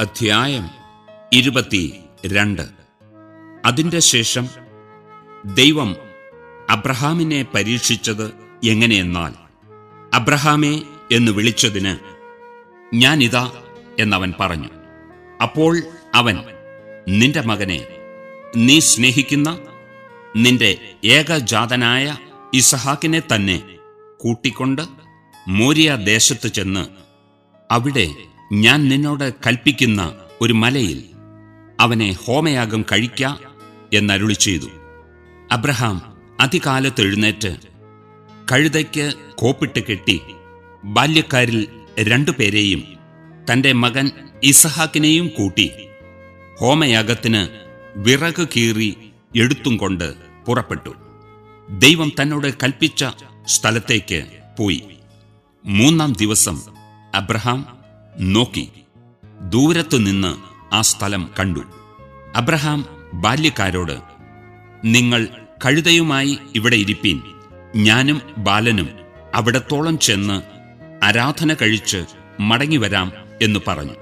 അധ്യായം ഇരുപത്തി രണ്ട് അതിന്റെ ശേഷം ദൈവം അബ്രഹാമിനെ പരീക്ഷിച്ചത് എങ്ങനെയെന്നാൽ അബ്രഹാമേ എന്ന് വിളിച്ചതിന് ഞാനിതാ എന്നവൻ പറഞ്ഞു അപ്പോൾ അവൻ നിന്റെ മകനെ നീ സ്നേഹിക്കുന്ന നിന്റെ ഏകജാതനായ ഇസഹാക്കിനെ തന്നെ കൂട്ടിക്കൊണ്ട് മോരിയ ദേശത്ത് ചെന്ന് അവിടെ ഞാൻ നിന്നോട് കൽപ്പിക്കുന്ന ഒരു മലയിൽ അവനെ ഹോമയാഗം കഴിക്ക എന്നരുളി ചെയ്തു അബ്രഹാം അതികാലത്ത് എഴുന്നേറ്റ് കഴുതയ്ക്ക് കോപ്പിട്ട് കെട്ടി ബാല്യക്കാരിൽ രണ്ടുപേരെയും തന്റെ മകൻ ഇസഹാക്കിനെയും കൂട്ടി ഹോമയാഗത്തിന് വിറക് കീറി എടുത്തും കൊണ്ട് പുറപ്പെട്ടു ദൈവം തന്നോട് കൽപ്പിച്ച സ്ഥലത്തേക്ക് പോയി മൂന്നാം ദിവസം അബ്രഹാം നോക്കി ദൂരത്തു നിന്ന് ആ സ്ഥലം കണ്ടു അബ്രഹാം ബാല്യക്കാരോട് നിങ്ങൾ കഴുതയുമായി ഇവിടെ ഇരിപ്പീൻ ഞാനും ബാലനും അവിടത്തോളം ചെന്ന് ആരാധന കഴിച്ച് മടങ്ങിവരാം എന്ന് പറഞ്ഞു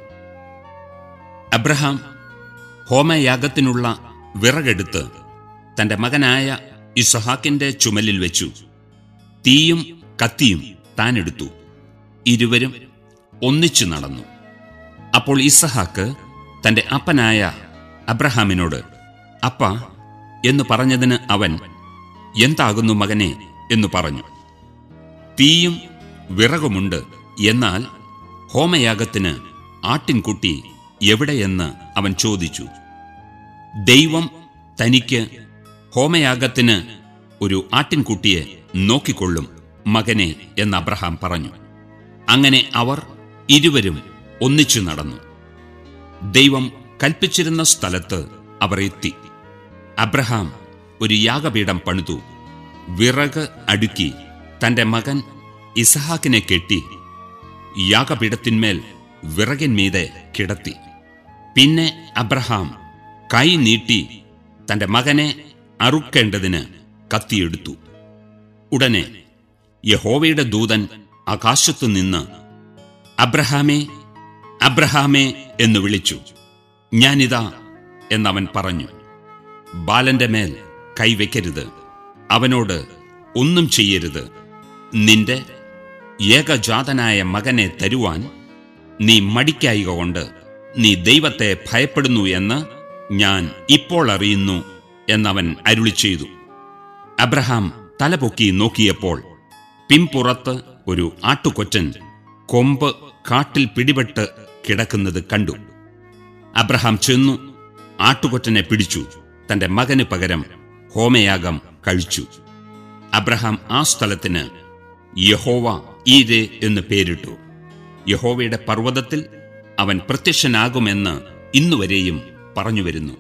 അബ്രഹാം ഹോമയാഗത്തിനുള്ള വിറകെടുത്ത് തന്റെ മകനായ ഇസഹാക്കിന്റെ ചുമലിൽ വെച്ചു തീയും കത്തിയും താൻ എടുത്തു ഇരുവരും ഒന്നിച്ചു നടന്നു അപ്പോൾ ഇസഹാക്ക് തന്റെ അപ്പനായ അബ്രഹാമിനോട് അപ്പ എന്ന് പറഞ്ഞതിന് അവൻ എന്താകുന്നു മകനെ എന്ന് പറഞ്ഞു തീയും വിറകുമുണ്ട് എന്നാൽ ഹോമയാഗത്തിന് ആട്ടിൻകുട്ടി എവിടെയെന്ന് അവൻ ചോദിച്ചു ദൈവം തനിക്ക് ഹോമയാഗത്തിന് ഒരു ആട്ടിൻകുട്ടിയെ നോക്കിക്കൊള്ളും മകനെ എന്ന് അബ്രഹാം പറഞ്ഞു അങ്ങനെ അവർ ഇരുവരും ഒന്നിച്ചു നടന്നു ദൈവം കൽപ്പിച്ചിരുന്ന സ്ഥലത്ത് അവർ എത്തി അബ്രഹാം ഒരു യാഗപീഠം പണിതു വിറക് അടുക്കി തന്റെ മകൻ ഇസഹാക്കിനെ കെട്ടി യാഗപീഠത്തിന്മേൽ വിറകിന്മീതെ കിടത്തി പിന്നെ അബ്രഹാം കൈ നീട്ടി തന്റെ മകനെ അറുക്കേണ്ടതിന് കത്തിയെടുത്തു ഉടനെ യഹോവയുടെ ദൂതൻ ആകാശത്തു നിന്ന് അബ്രഹാമേ അബ്രഹാമേ എന്ന് വിളിച്ചു ഞാനിതാ എന്നവൻ പറഞ്ഞു ബാലന്റെ മേൽ കൈവയ്ക്കരുത് അവനോട് ഒന്നും ചെയ്യരുത് നിന്റെ ഏകജാതനായ മകനെ തരുവാൻ നീ മടിക്കായിക കൊണ്ട് നീ ദൈവത്തെ ഭയപ്പെടുന്നു എന്ന് ഞാൻ ഇപ്പോൾ അറിയുന്നു എന്നവൻ അരുളി ചെയ്തു അബ്രഹാം തലപൊക്കി നോക്കിയപ്പോൾ പിമ്പുറത്ത് ഒരു ആട്ടുകൊറ്റൻ കൊമ്പ് കാട്ടിൽ പിടിപെട്ട് കിടക്കുന്നത് കണ്ടു അബ്രഹാം ചെന്നു ആട്ടുകൊറ്റനെ പിടിച്ചു തന്റെ മകന് പകരം ഹോമയാഗം കഴിച്ചു അബ്രഹാം ആ സ്ഥലത്തിന് യഹോവ ഈരെ എന്ന് പേരിട്ടു യഹോവയുടെ പർവ്വതത്തിൽ അവൻ പ്രത്യക്ഷനാകുമെന്ന് ഇന്നുവരെയും പറഞ്ഞുവരുന്നു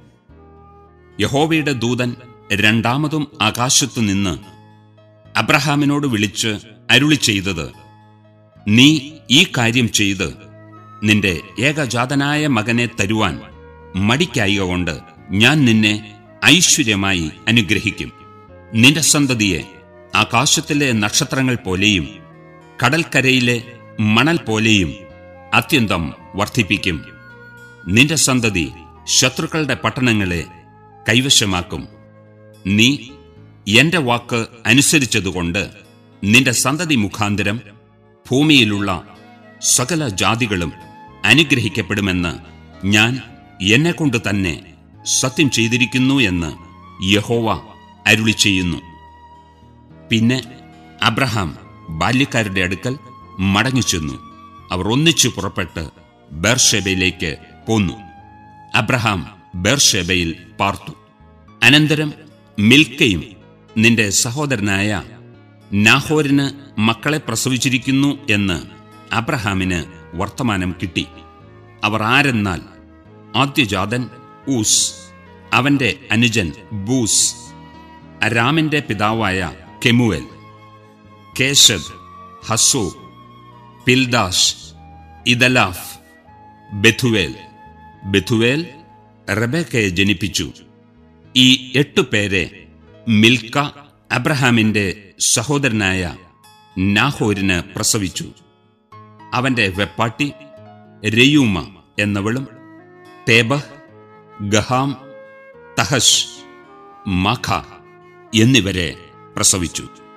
യഹോവയുടെ ദൂതൻ രണ്ടാമതും ആകാശത്തു നിന്ന് അബ്രഹാമിനോട് വിളിച്ച് അരുളി ചെയ്തത് നീ ഈ കാര്യം ചെയ്ത് നിന്റെ ഏകജാതനായ മകനെ തരുവാൻ മടിക്കായിക കൊണ്ട് ഞാൻ നിന്നെ ഐശ്വര്യമായി അനുഗ്രഹിക്കും നിന്റെ സന്തതിയെ ആകാശത്തിലെ നക്ഷത്രങ്ങൾ പോലെയും കടൽക്കരയിലെ മണൽ പോലെയും അത്യന്തം വർദ്ധിപ്പിക്കും നിന്റെ സന്തതി ശത്രുക്കളുടെ പട്ടണങ്ങളെ കൈവശമാക്കും നീ എന്റെ വാക്ക് അനുസരിച്ചതുകൊണ്ട് നിന്റെ സന്തതി മുഖാന്തരം ഭൂമിയിലുള്ള സകല ജാതികളും അനുഗ്രഹിക്കപ്പെടുമെന്ന് ഞാൻ എന്നെക്കൊണ്ട് തന്നെ സത്യം ചെയ്തിരിക്കുന്നു എന്ന് യഹോവ അരുളി ചെയ്യുന്നു പിന്നെ അബ്രഹാം ബാല്യക്കാരുടെ അടുക്കൽ മടങ്ങിച്ചെന്നു അവർ ഒന്നിച്ചു പുറപ്പെട്ട് ബേർഷെബയിലേക്ക് പോന്നു അബ്രഹാം ബേർഷെബയിൽ പാർത്തു അനന്തരം മിൽക്കയും നിന്റെ സഹോദരനായ നാഹോരിന് മക്കളെ പ്രസവിച്ചിരിക്കുന്നു എന്ന് അബ്രഹാമിന് വർത്തമാനം കിട്ടി അവർ ആരെന്നാൽ ആദ്യജാതൻ ഊസ് അവന്റെ അനുജൻ ബൂസ് അരാമിന്റെ പിതാവായ കെമുവൽ കേശബ് ഹസോ പിൽദാഷ് ഇദലാഫ് ബെഥുവേൽ ബെഥുവേൽ റബേക്കയെ ജനിപ്പിച്ചു ഈ എട്ടു പേരെ മിൽക്ക അബ്രഹാമിന്റെ സഹോദരനായ നാഹോരിന് പ്രസവിച്ചു അവന്റെ വെപ്പാട്ടി രയൂമ എന്നവളും തേബഹ് ഗഹാം തഹഷ് മാഖ എന്നിവരെ പ്രസവിച്ചു